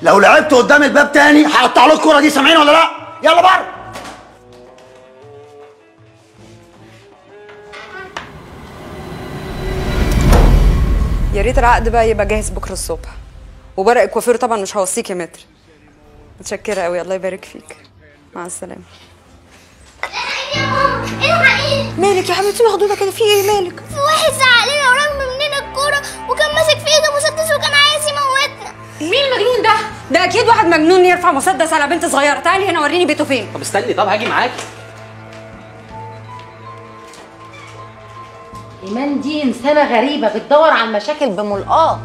لو لعبت قدام الباب تاني هقطع له الكوره دي سامعين ولا لا يلا بره يا ريت العقد بقى يبقى جاهز بكره الصبح وورق الكوافير طبعا مش هوصيك يا متر متشكره قوي الله يبارك فيك مع السلامه مالك يا حبيبتي مخضوضه كده في ايه مالك في واحد زعق لنا ورمى مننا الكورة وكان ماسك في ايده مسدس وكان عايز يموتنا مين المجنون ده ده اكيد واحد مجنون يرفع مسدس على بنت صغيره تعالي هنا وريني بيته فين طب استني طب هاجي معاكي ايمان دي انسانه غريبه بتدور على المشاكل بملقاه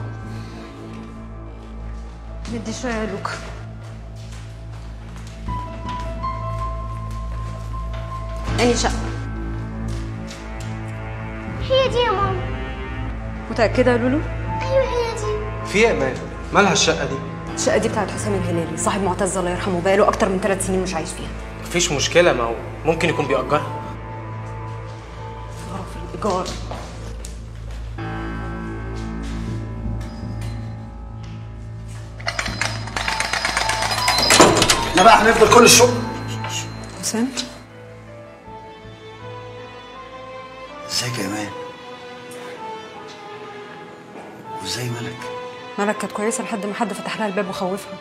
ندي شويه يا لوكا اني شقه هي دي يا ماما متاكده يا لولو ايوه هي دي في ايه يا مان مالها الشقه دي الشقه دي بتاعت حسام الهلالي صاحب معتز الله يرحمه بقاله اكتر من ثلاث سنين مش عايش فيها مفيش مشكله ما هو ممكن يكون بيأجرها غرف الايجار احنا بقى هنفضل كل الشغل حسام ازيك يا ايمان وازاي مالك مالك كانت كويسه لحد ما حد فتح لها الباب وخوفها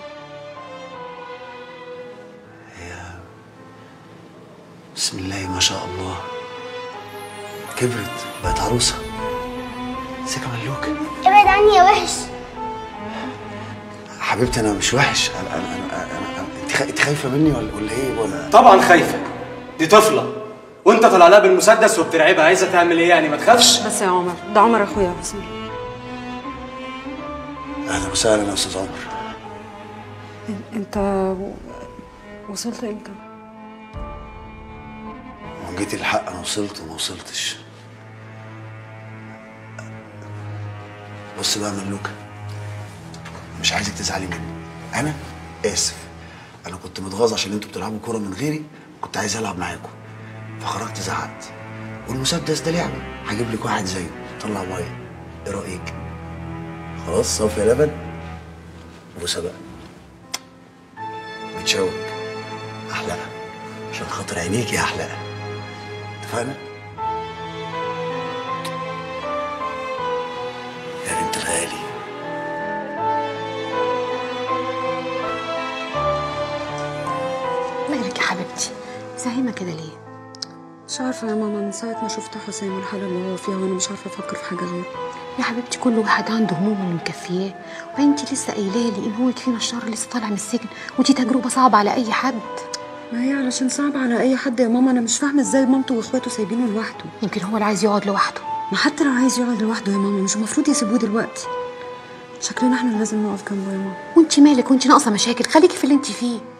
بسم الله ما شاء الله كبرت بقت عروسه ازيك يا ملوك ابعد عني يا وحش حبيبتي انا مش وحش انا انا انا, أنا, أنا انت خا- انت خايفه مني ولا ولا ايه ولا طبعا خايفه دي طفله وانت طالع لها بالمسدس وبترعبها عايزه تعمل ايه يعني ما تخافش بس يا عمر ده عمر اخويا بسم الله اهلا وسهلا يا استاذ عمر انت وصلت امتى هو جيت الحق انا وصلت وما وصلتش بص بقى يا ملوكة مش عايزك تزعلي مني انا اسف انا كنت متغاظ عشان انتوا بتلعبوا كوره من غيري كنت عايز العب معاكم فخرجت زعقت والمسدس ده لعبه هجيب لك واحد زيه طلع ميه ايه رايك خلاص صافي يا لبن بوسه بقى بتشوك احلقه عشان خاطر عينيك يا احلقه اتفقنا يا بنت الغالي مالك يا حبيبتي زهيمه كده ليه مش عارفه يا ماما من ساعه ما شفت حسام والحاله اللي هو فيها وانا مش عارفه افكر في حاجه غيره يا حبيبتي كل واحد عنده هموم اللي مكفياه وبعدين انت لسه قايله لي ان هو يكفينا الشر لسه طالع من السجن ودي تجربه صعبه على اي حد ما هي علشان صعب على اي حد يا ماما انا مش فاهمه ازاي مامته واخواته سايبينه لوحده يمكن هو اللي عايز يقعد لوحده ما حتى لو عايز يقعد لوحده يا ماما مش المفروض يسيبوه دلوقتي شكلنا احنا اللي لازم نقف جنبه يا ماما وانت مالك وانت ناقصه مشاكل خليكي في اللي انت فيه